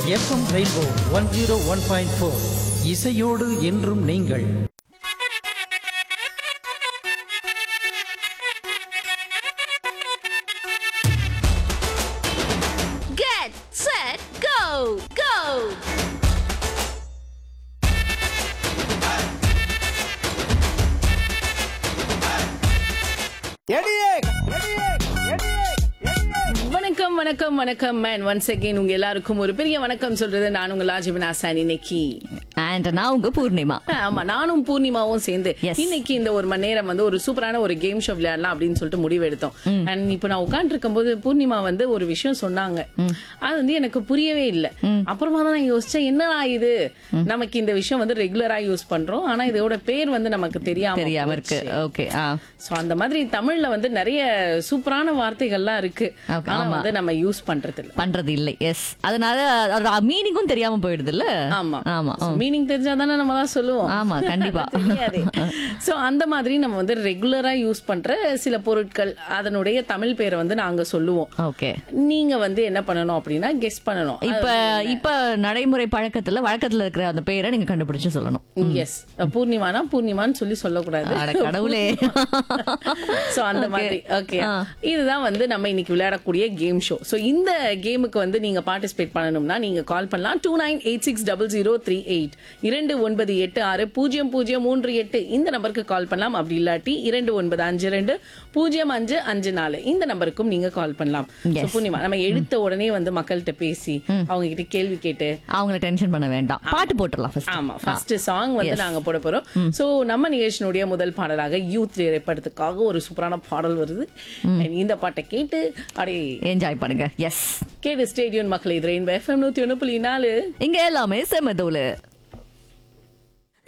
FM Rainbow one zero one point four இசையோடு என்றும் நீங்கள் Get set go go வணக்கம் வணக்கம் வணக்கம் மேன் ஒன்ஸ் அகைன் உங்க எல்லாருக்கும் ஒரு பெரிய வணக்கம் சொல்றது நான் உங்க லாஜிபின் ஆசான் இன்னைக்கு அண்ட் நான் உங்க பூர்ணிமா ஆமா நானும் பூர்ணிமாவும் சேர்ந்து Yes. இன்னைக்கு இந்த ஒரு மணி நேரம் வந்து ஒரு சூப்பரான ஒரு கேம் ஷோ விளையாடலாம் அப்படின்னு சொல்லிட்டு முடிவு எடுத்தோம் அண்ட் இப்போ நான் உட்கார்ந்து இருக்கும்போது பூர்ணிமா வந்து ஒரு விஷயம் சொன்னாங்க அது வந்து எனக்கு புரியவே இல்ல அப்புறமா தான் நான் யோசிச்சேன் என்னடா இது நமக்கு இந்த விஷயம் வந்து ரெகுலரா யூஸ் பண்றோம் ஆனா இதோட பேர் வந்து நமக்கு தெரியாம தெரியாம இருக்கு ஓகே ஆ சோ அந்த மாதிரி தமிழ்ல வந்து நிறைய சூப்பரான வார்த்தைகள்லாம் இருக்கு Okay, ஆனா ஆமா. வந்து நம்ம யூஸ் பண்றது இல்ல பண்றது இல்லை எஸ் அதனால அதோட மீனிங்கும் தெரியாம போயிடுது இல்ல ஆமா ஆமா ம். மீனிங் தெரிஞ்சா தானே நம்ம தான் சொல்லுவோம் ஆமா, கண்டிப்பா. தெரியாது சோ அந்த மாதிரி நம்ம வந்து ரெகுலரா யூஸ் பண்ற சில பொருட்கள் அதனுடைய தமிழ் பேரை வந்து நாங்க சொல்லுவோம் ஓகே நீங்க வந்து என்ன பண்ணணும் அப்படின்னா கெஸ் பண்ணணும் இப்ப இப்ப நடைமுறை பழக்கத்துல வழக்கத்துல இருக்கிற அந்த பேரை நீங்க கண்டுபிடிச்சு சொல்லணும் எஸ் பூர்ணிமானா பூர்ணிமான்னு சொல்லி சொல்லக்கூடாது அட கடவுளே சோ அந்த மாதிரி ஓகே இதுதான் வந்து நம்ம இன்னைக்கு விளையாடக்கூடிய கேம் ஷோ சோ இந்த கேமுக்கு வந்து நீங்க பார்ட்டிசிபேட் பண்ணணும்னா நீங்க கால் பண்ணலாம் two nine eight six double zero three eight இரண்டு ஒன்பது எட்டு ஆறு பூஜ்ஜியம் பூஜ்ஜியம் மூன்று எட்டு இந்த நம்பருக்கு கால் பண்ணலாம் அப்படி இல்லாட்டி இரண்டு ஒன்பது அஞ்சு ரெண்டு பூஜ்ஜியம் அஞ்சு அஞ்சு நாலு இந்த நம்பருக்கும் நீங்க கால் பண்ணலாம் So, பூர்ணிமா நம்ம எடுத்த உடனே வந்து மக்கள்கிட்ட பேசி அவங்க கிட்ட கேள்வி கேட்டு அவங்கள டென்ஷன் பண்ண வேண்டாம் பாட்டு போட்டுடலாம் ஃபர்ஸ்ட் ஆமா ஃபர்ஸ்ட் சாங் வந்து நாங்க போட போறோம் சோ நம்ம நிகழ்ச்சியினுடைய முதல் பாடலாக யூத் திரைப்படத்துக்காக ஒரு சூப்பரான பாடல் வருது And இந்த பாட்டை கேட்டு அப்படியே என்ஜாய் பண்ணுங்க எஸ் கேட்டு ஸ்டேடியம் மக்கள் இது ரெயின்போ எஃப்எம் நூத்தி ஒண்ணு புள்ளி நாலு இங்க எல்லாமே செமதோலு